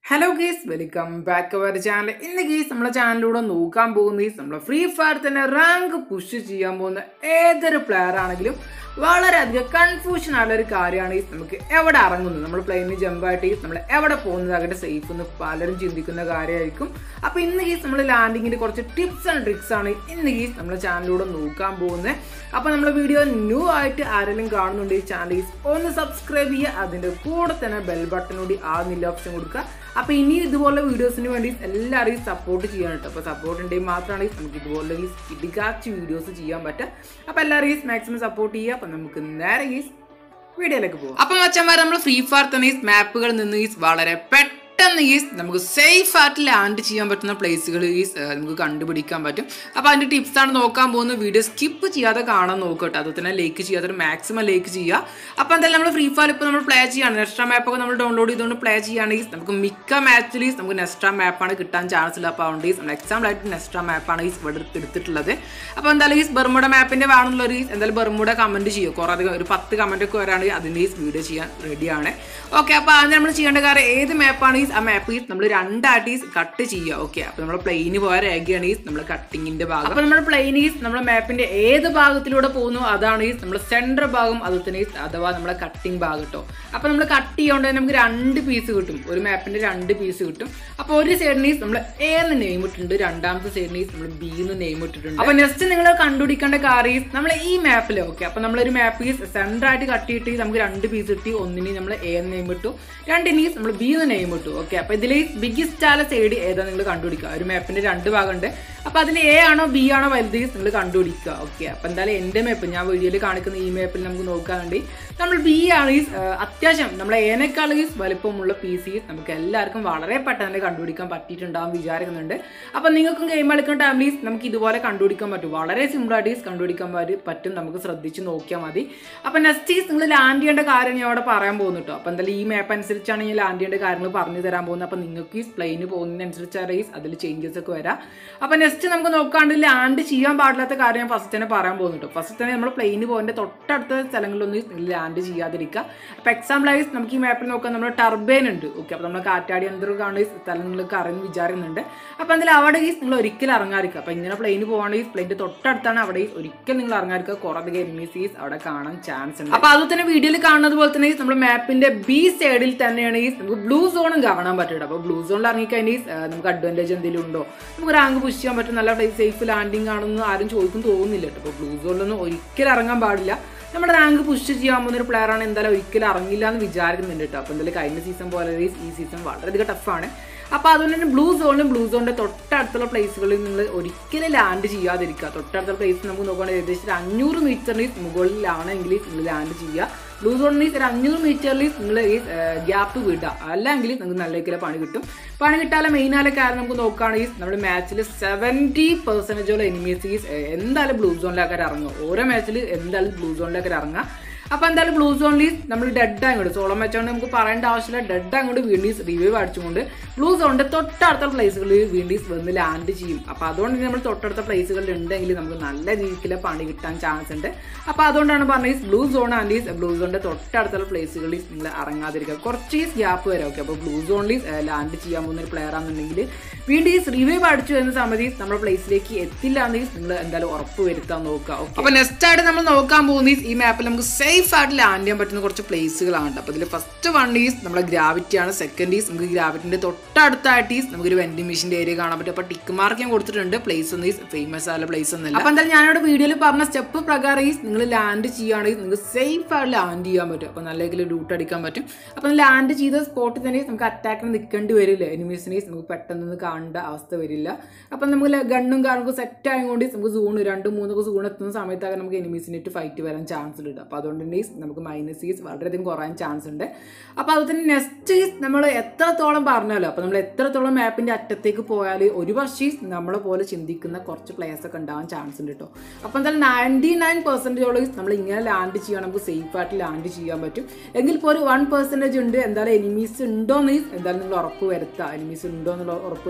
hello guys welcome back our channel ഇന്ന് guys നമ്മളെ ചാനലിലൂടെ നോക്കാൻ പോകുന്ന ഗീസ് നമ്മൾ ഫ്രീ ഫയർ തന്നെ റാങ്ക് പുഷ് ചെയ്യാൻ പോകുന്ന ഏതൊരു പ്ലെയർ ആണെങ്കിലും വളരെയധികം കൺഫ്യൂഷൻ ആയുള്ള ഒരു കാര്യമാണ് ഈ നമുക്ക് എവിടെ ഇറങ്ങുന്നത് നമ്മൾ പ്ലെയിനിൽ ജമ്പായിട്ട് ഈ നമ്മൾ എവിടെ പോകുന്നതാകട്ടെ സേഫ് എന്ന് പലരും ചിന്തിക്കുന്ന കാര്യമായിരിക്കും അപ്പോൾ ഇന്ന് ഗീസ് നമ്മൾ ലാൻഡിങ്ങിൻ്റെ കുറച്ച് ടിപ്സ് ആൻഡ് ട്രിക്സ് ആണ് ഇന്ന് ഗീസ് നമ്മളെ ചാനലിലൂടെ നോക്കാൻ പോകുന്നത് അപ്പോൾ നമ്മുടെ വീഡിയോ ന്യൂ ആയിട്ട് ആരെങ്കിലും കാണുന്നുണ്ട് ഈ ചാനൽ ഗീസ് ഒന്ന് സബ്സ്ക്രൈബ് ചെയ്യുക അതിൻ്റെ കൂടെ തന്നെ ബെൽ ബട്ടനോട് ആ നില്ല ഓപ്ഷൻ കൊടുക്കുക അപ്പോൾ ഇനി ഇതുപോലെ വീഡിയോസിന് വേണ്ടി എല്ലാവരെയും സപ്പോർട്ട് ചെയ്യാൻ കേട്ടോ അപ്പോൾ സപ്പോർട്ട് ഉണ്ടെങ്കിൽ മാത്രമാണ് നമുക്ക് ഇതുപോലെ ഈ ഇടികാച്ച് വീഡിയോസ് ചെയ്യാൻ പറ്റുക അപ്പോൾ എല്ലാവരെയും മാക്സിമം സപ്പോർട്ട് ചെയ്യുക അപ്പോൾ നമുക്ക് നേരെ ഈ വീഡിയോയിലേക്ക് പോകാം അപ്പം മച്ചന്മാർ നമ്മൾ ഫ്രീ ഫയർ തന്നെ ഈ മാപ്പുകളിൽ നിന്ന് ഈ വളരെ പെട്ടെന്ന് ഈ നമുക്ക് സേഫ് ആയിട്ട് ലാൻഡ് ചെയ്യാൻ പറ്റുന്ന പ്ലേസുകൾ ഈ നമുക്ക് കണ്ടുപിടിക്കാൻ പറ്റും അപ്പോൾ അതിൻ്റെ ടിപ്സ് ആണ് നോക്കാൻ പോകുന്നത് വീഡിയോ സ്കിപ്പ് ചെയ്യാതെ കാണാൻ നോക്കട്ടെ അത് തന്നെ ലൈക്ക് ചെയ്യാതെ മാക്സിമം ലൈക്ക് ചെയ്യുക അപ്പോൾ എന്തായാലും നമ്മൾ ഫ്രീ ഫയർ ഇപ്പോൾ നമ്മൾ പ്ലേ ചെയ്യാണ് നെക്സ്ട്രാ മാപ്പൊക്കെ നമ്മൾ ഡൗൺലോഡ് ചെയ്തുകൊണ്ട് പ്ലേ ചെയ്യുകയാണെങ്കിൽ നമുക്ക് മിക്ക മാച്ചിൽ നമുക്ക് നെക്സ്ട്രാ മാപ്പാണ് കിട്ടാൻ ചാൻസ് ഉള്ളത് അപ്പോൾ അതുകൊണ്ട് ഈ നമ്മൾ എക്സാമ്പിൾ ആയിട്ട് നെക്സ്ട്രാ മാപ്പാണ് ഈ ഇവിടെ എടുത്തിട്ടുള്ളത് അപ്പോൾ എന്തായാലും ഈ ബെർമുട മാപ്പിൻ്റെ വേണമെന്നുള്ളൊരു എന്തായാലും ബെർമുട കമൻറ്റ് ചെയ്യുക കുറേ അധികം ഒരു പത്ത് കമൻ്റ് ഒക്കെ വരാണെങ്കിൽ അതിൻ്റെ ഈ വീഡിയോ ചെയ്യാൻ റെഡിയാണ് ഓക്കെ അപ്പോൾ ആദ്യം നമ്മൾ ചെയ്യേണ്ട കാര്യം ഏത് മാപ്പാണ് ഈ ആ മാപ്പ് നമ്മൾ രണ്ടായിട്ട് കട്ട് ചെയ്യുക ഓക്കെ അപ്പോൾ നമ്മൾ പ്ലെയിന് പോയ രേഖയാണ് ഈ നമ്മൾ കട്ടിങ്ങിന്റെ ഭാഗം അപ്പോൾ നമ്മൾ പ്ലെയിൻ ഈ നമ്മുടെ മാപ്പിന്റെ ഏത് ഭാഗത്തിലൂടെ പോകുന്നു അതാണ് ഈ നമ്മുടെ സെൻട്രൽ ഭാഗം അതുപോലെ തന്നെ അഥവാ നമ്മുടെ കട്ടിങ് ഭാഗം കേട്ടോ അപ്പോൾ നമ്മൾ കട്ട് ചെയ്യുകൊണ്ട് തന്നെ നമുക്ക് രണ്ട് പീസ് കിട്ടും ഒരു മാപ്പിന്റെ രണ്ട് പീസ് കിട്ടും അപ്പോൾ ഒരു സൈഡിന് നമ്മൾ എ എന്ന് നെയിം ഇട്ടിട്ടുണ്ട് രണ്ടാമത്തെ സൈഡിന് നമ്മൾ ബി എന്ന് നെയിം ഇട്ടിട്ടുണ്ട് അപ്പോൾ നെക്സ്റ്റ് നിങ്ങൾ കണ്ടുപിടിക്കേണ്ട കാര്യം നമ്മൾ ഈ മാപ്പിൽ ഓക്കെ അപ്പോൾ നമ്മളൊരു മാപ്പ് സെൻറ്റർ ആയിട്ട് കട്ട് ചെയ്തിട്ട് നമുക്ക് രണ്ട് പീസ് കിട്ടി ഒന്നിന് നമ്മൾ എ എന്ന് നെയിം ഇട്ടു രണ്ടിന് നമ്മൾ ബി എന്ന് നെയിം ഇട്ടു ഓക്കെ അപ്പോൾ ഇതിൽ ബിഗ്ഗസ്റ്റ് ആല സൈഡ് ഏതാ നിങ്ങൾ കണ്ടുപിടിക്കുക ഒരു മാപ്പിന്റെ രണ്ട് ഭാഗമുണ്ട് അപ്പോൾ അതിൽ എ ആണോ ബി ആണോ വലുത് നിങ്ങൾ കണ്ടുപിടിക്കുക ഓക്കെ അപ്പോൾ എന്തായാലും എൻ്റെ മാപ്പ് ഞാൻ വീഡിയോയിൽ കാണിക്കുന്ന ഈ മാപ്പിൽ നമുക്ക് നോക്കാൻ വേണ്ടി നമ്മൾ ബി ആണ് ഈ അത്യാവശ്യം നമ്മളെ ഏനേക്കാൾ ഈ വലുപ്പമുള്ള പി സി നമുക്ക് എല്ലാവർക്കും വളരെ പെട്ടെന്ന് കണ്ടുപിടിക്കാൻ പറ്റിയിട്ടുണ്ടാവും വിചാരിക്കുന്നുണ്ട് അപ്പോൾ നിങ്ങൾക്കും ഗെയിം കളിക്കുന്ന ടൈമിൽ നമുക്ക് ഇതുപോലെ കണ്ടുപിടിക്കാൻ പറ്റും വളരെ സിമ്പിളായിട്ട് കണ്ടുപിടിക്കാൻ പറ്റും നമുക്ക് ശ്രദ്ധിച്ച് നോക്കിയാൽ മതി അപ്പോൾ നെക്സ്റ്റ് ഈസ് നിങ്ങൾ ലാൻഡ് ചെയ്യേണ്ട കാര്യം ഞാൻ അവിടെ പറയാൻ പോകുന്നു കേട്ടോ അപ്പോൾ എന്തായാലും ഈ മാപ്പ് അനുസരിച്ചാണ് ഞാൻ ലാൻഡ് ചെയ്യേണ്ട കാര്യങ്ങൾ പറഞ്ഞു തരാൻ പോകുന്നത് അപ്പോൾ നിങ്ങൾക്ക് ഈ പ്ലെയിന് പോകുന്നതിനനുസരിച്ചാണ് ഈ അതിൽ ചേഞ്ചസ് ഒക്കെ വരാം അപ്പോൾ നെക്സ്റ്റ് നമുക്ക് നോക്കാണ്ട് ലാൻഡ് ചെയ്യാൻ പാടില്ലാത്ത കാര്യം ഞാൻ ഫസ്റ്റ് തന്നെ പറയാൻ പോകുന്നു കേട്ടോ ഫസ്റ്റ് തന്നെ നമ്മൾ പ്ലെയിന് പോകുന്ന തൊട്ടടുത്ത സ്ഥലങ്ങളിലൊന്നും ലാൻഡ് ചെയ്യാതിരിക്കുക അപ്പോൾ എക്സാമ്പിൾ ആയി നമുക്ക് ഈ മാപ്പിൽ നോക്കാൻ നമ്മൾ ടർബൈൻ ഉണ്ട് ഓക്കെ അപ്പോൾ നമ്മൾ കാറ്റാടി യന്ത്രം കാണുന്ന സ്ഥലങ്ങളൊക്കെ അറിയുന്ന വിചാരിക്കുന്നുണ്ട് അപ്പോൾ എന്തായാലും അവിടെ ഈ നിങ്ങൾ ഒരിക്കലും ഇറങ്ങാതിരിക്കുക അപ്പോൾ ഇങ്ങനെ പ്ലെയിന് പോകുകയാണെങ്കിൽ പ്ലെയിൻ്റെ തൊട്ടടുത്താണ് അവിടെ ഒരിക്കലും നിങ്ങൾ ഇറങ്ങാതിരിക്കുക കുറേ അധികം എനിമീസീസ് അവിടെ കാണാൻ ചാൻസ് ഉണ്ട് അപ്പോൾ അതുപോലെ തന്നെ വീഡിയോയിൽ കാണുന്നത് പോലെ തന്നെ നമ്മുടെ മാപ്പിന്റെ ബി സൈഡിൽ തന്നെയാണ് ഈ നമുക്ക് ബ്ലൂ സോണും കാണാൻ പറ്റും അപ്പോൾ ബ്ലൂ സോണിൽ ഇറങ്ങിക്കഴിഞ്ഞാൽ നമുക്ക് അഡ്വാൻറ്റേജ് എന്തെങ്കിലും ഉണ്ടോ നമുക്ക് റാങ്ക് പുഷ് ചെയ്യാൻ പറ്റും നല്ല സേഫ് ലാൻഡിങ് ആണെന്ന് ആരും ചോദിക്കും തോന്നുന്നില്ല കേട്ടോ അപ്പോൾ ബ്ലൂ സോണിലൊന്നും ഒരിക്കലും ഇറങ്ങാൻ പാടില്ല നമ്മുടെ റാങ്ക് പുഷ് ചെയ്യാൻ പോകുന്ന ഒരു പ്ലെയർ ആണ് എന്തായാലും ഒരിക്കലും ഇറങ്ങില്ല എന്ന് വിചാരിക്കുന്നുണ്ട് കേട്ടോ അപ്പോൾ എന്തായാലും കഴിഞ്ഞ സീസൺ പോലെ ഈ സീസൺ വളരെയധികം ടഫാണ് അപ്പോൾ അതുകൊണ്ട് തന്നെ ബ്ലൂ സോണിലും ബ്ലൂ സോണിൻ്റെ തൊട്ടടുത്തുള്ള പ്ലേസുകളിൽ നിങ്ങൾ ഒരിക്കലും ലാൻഡ് ചെയ്യാതിരിക്കുക തൊട്ടടുത്ത പ്ലേസ് നമുക്ക് നോക്കുകയാണെങ്കിൽ ഏകദേശം ഒരു അഞ്ഞൂറ് മീറ്ററിന് മുകളിലാണെങ്കിൽ നിങ്ങൾ ലാൻഡ് ചെയ്യുക ബ്ലൂ സോണിൽ ഒരു അഞ്ഞൂറ് മീറ്ററിൽ നിങ്ങൾ ഈ ഗ്യാപ്പ് വിടുക അല്ലെങ്കിൽ നിങ്ങൾക്ക് നല്ല രീതിയിൽ പണി കിട്ടും പണി കിട്ടാതെ മെയിനായ കാരണം നമുക്ക് നോക്കുകയാണെങ്കിൽ നമ്മുടെ മാച്ചിൽ സെവൻറ്റി പെർസെൻറ്റേജോളം എനിമീസ് എന്തായാലും ബ്ലൂ സോണിലേക്ക് ഇറങ്ങുക ഓരോ മാച്ചിൽ എന്തായാലും ബ്ലൂ സോണിലേക്ക് ഇറങ്ങുക അപ്പോൾ എന്തായാലും ബ്ലൂ സോണിൽ നമ്മൾ ഡെഡ് അങ്ങോട്ട് സോളം വെച്ചുകൊണ്ട് നമുക്ക് പറയേണ്ട ആവശ്യമില്ല ഡെഡ് അങ്ങോട്ട് വീണ്ടീസ് റിവൈവ് അടിച്ചുകൊണ്ട് ബ്ലൂ സോണിൻ്റെ തൊട്ടടുത്ത പ്ലേസുകളിൽ വീണ്ടീസ് വന്ന് ലാൻഡ് ചെയ്യും അപ്പോൾ അതുകൊണ്ട് നമ്മൾ തൊട്ടടുത്ത പ്ലേസുകളിൽ ഉണ്ടെങ്കിൽ നമുക്ക് നല്ല രീതിയിൽ പണി കിട്ടാൻ ചാൻസ് ഉണ്ട് അപ്പോൾ അതുകൊണ്ടാണ് പറഞ്ഞത് ബ്ലൂ സോൺ ആൻഡ് ബ്ലൂ സോണിൻ്റെ തൊട്ടടുത്തുള്ള പ്ലേസുകളിൽ നിങ്ങൾ ഇറങ്ങാതിരിക്കുക കുറച്ച് ഗ്യാപ്പ് വരെ ഓക്കെ അപ്പോൾ ബ്ലൂ സോണിൽ ലാൻഡ് ചെയ്യാൻ പോകുന്ന ഒരു പ്ലെയർ ആണെന്നുണ്ടെങ്കിൽ വീണ്ടീസ് റിവൈവ് അടിച്ചു എന്ന സമയത്ത് നമ്മുടെ പ്ലേസിലേക്ക് എത്തില്ല എന്നെങ്കിൽ നിങ്ങൾ എന്തായാലും ഉറപ്പ് വരുത്താൻ നോക്കുക ഓക്കെ അപ്പോൾ നെക്സ്റ്റ് ആയിട്ട് നമ്മൾ നോക്കാൻ പോകുന്ന ഈ മാപ്പിൽ നമുക്ക് സേഫ് സേഫ് ആയിട്ട് ലാൻഡ് ചെയ്യാൻ പറ്റുന്ന കുറച്ച് പ്ലേസുകളാണ് അപ്പോൾ ഇതിൽ ഫസ്റ്റ് വൺ ഈസ് നമ്മുടെ ഗ്രാവിറ്റിയാണ് സെക്കൻഡ് ഈസ് നമുക്ക് ഗ്രാവിറ്റിൻ്റെ തൊട്ടടുത്തായിട്ട് ഈസ് നമുക്കൊരു വെൻഡിങ് മെഷീൻ്റെ ഏരിയ കാണാൻ പറ്റും അപ്പോൾ ടിക്ക് മാർക്ക് ഞാൻ കൊടുത്തിട്ടുണ്ട് പ്ലേസ് ഒന്നും ഈസ് ഫേമസ് ആയ പ്ലേസ് ഒന്നുമില്ല അപ്പോൾ എന്തായാലും ഞാനിവിടെ വീഡിയോയിൽ പറഞ്ഞ സ്റ്റെപ്പ് പ്രകാരം ഈസ് നിങ്ങൾ ലാൻഡ് ചെയ്യുകയാണെങ്കിൽ നിങ്ങൾക്ക് സേഫ് ആയിട്ട് ലാൻഡ് ചെയ്യാൻ പറ്റും അപ്പോൾ നല്ല രീതിയിൽ ഡൂട്ട് അടിക്കാൻ പറ്റും അപ്പോൾ ലാൻഡ് ചെയ്ത സ്പോട്ടിൽ തന്നെ നമുക്ക് അറ്റാക്കിന് നിൽക്കേണ്ടി വരില്ല എനിമീസിനെ നമുക്ക് പെട്ടെന്ന് കാണേണ്ട അവസ്ഥ വരില്ല അപ്പം നമുക്ക് ഗണ്ണും കാര്യങ്ങളും സെറ്റ് ആയതുകൊണ്ട് നമുക്ക് സൂൺ രണ്ടും മൂന്നൊക്കെ സൂൺ എത്തുന്ന സമയത്തൊക്കെ നമുക്ക് എനിമീസിനായിട്ട് ഫൈറ്റ് വരാൻ ചാൻസ് ഉണ്ട് അപ്പോൾ അതുകൊണ്ട് തന്നെ നമുക്ക് മൈനസ് ഈസ് വളരെയധികം കുറയാൻ ചാൻസ് ഉണ്ട് അപ്പോൾ അതുപോലെ തന്നെ നെക്സ്റ്റ് ഈസ് നമ്മൾ എത്രത്തോളം പറഞ്ഞാലോ അപ്പോൾ നമ്മൾ എത്രത്തോളം മാപ്പിൻ്റെ അറ്റത്തേക്ക് പോയാൽ ഒരു പക്ഷേ നമ്മളെ പോലെ ചിന്തിക്കുന്ന കുറച്ച് പ്ലേയേഴ്സ് ഒക്കെ ഉണ്ടാവാൻ ചാൻസ് ഉണ്ട് കേട്ടോ അപ്പോൾ എന്തായാലും നയൻറ്റി നയൻ പെർസെൻറ്റേജോളം നമ്മൾ ഇങ്ങനെ ലാൻഡ് ചെയ്യാൻ നമുക്ക് സേഫ് ആയിട്ട് ലാൻഡ് ചെയ്യാൻ പറ്റും എങ്കിൽ ഇപ്പോൾ ഒരു വൺ പെർസെൻറ്റേജ് ഉണ്ട് എന്തായാലും എനിമീസ് ഉണ്ടോ എന്ന് എന്തായാലും നിങ്ങൾ ഉറപ്പ് വരുത്തുക എനിമീസ് ഉണ്ടോ എന്നുള്ള ഉറപ്പ് വരുത്തുക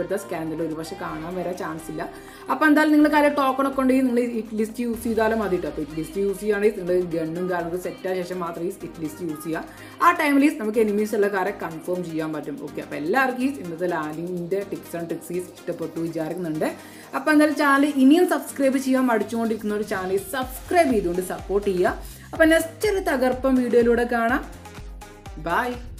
ഇപ്പോഴത്തെ സ്കാനിൽ ഒരു പക്ഷേ കാണാൻ വരാൻ ചാൻസ് ഇല്ല അപ്പോൾ എന്തായാലും നിങ്ങൾ കാര്യം ടോക്കൺ ഒക്കെ ഉണ്ടെങ്കിൽ നിങ്ങൾ ഇറ്റ് ലിസ്റ്റ് യൂസ് ചെയ്താലും മതി കേട്ടോ അപ്പോൾ ഇറ്റ് ലിസ്റ്റ് യൂസ് ചെയ്യുകയാണെങ്കിൽ നിങ്ങൾ ഗണ്ണും കാര്യങ്ങളും സെറ്റ് ആയ ശേഷം മാത്രമേ ഈ ഇറ്റ് ലിസ്റ്റ് യൂസ് ചെയ്യുക ആ ടൈമിൽ നമുക്ക് എനിമീസ് ഉള്ള കാര്യം കൺഫേം ചെയ്യാൻ പറ്റും ഓക്കെ അപ്പോൾ എല്ലാവർക്കും ഈ ഇന്നത്തെ ലാൻഡിങ്ങിൻ്റെ ടിപ്സ് ആൻഡ് ട്രിക്സ് ഇഷ്ടപ്പെട്ടു വിചാരിക്കുന്നുണ്ട് അപ്പോൾ എന്തായാലും ചാനൽ ഇനിയും സബ്സ്ക്രൈബ് ചെയ്യാൻ മടിച്ചുകൊണ്ടിരിക്കുന്ന ഒരു ചാനൽ സബ്സ്ക്രൈബ് ചെയ്തുകൊണ്ട് സപ്പോർട്ട് ചെയ്യുക അപ്പോൾ നെക്സ്റ്റ് ഒരു തകർപ്പം വീഡിയോയിലൂടെ കാണാം ബൈ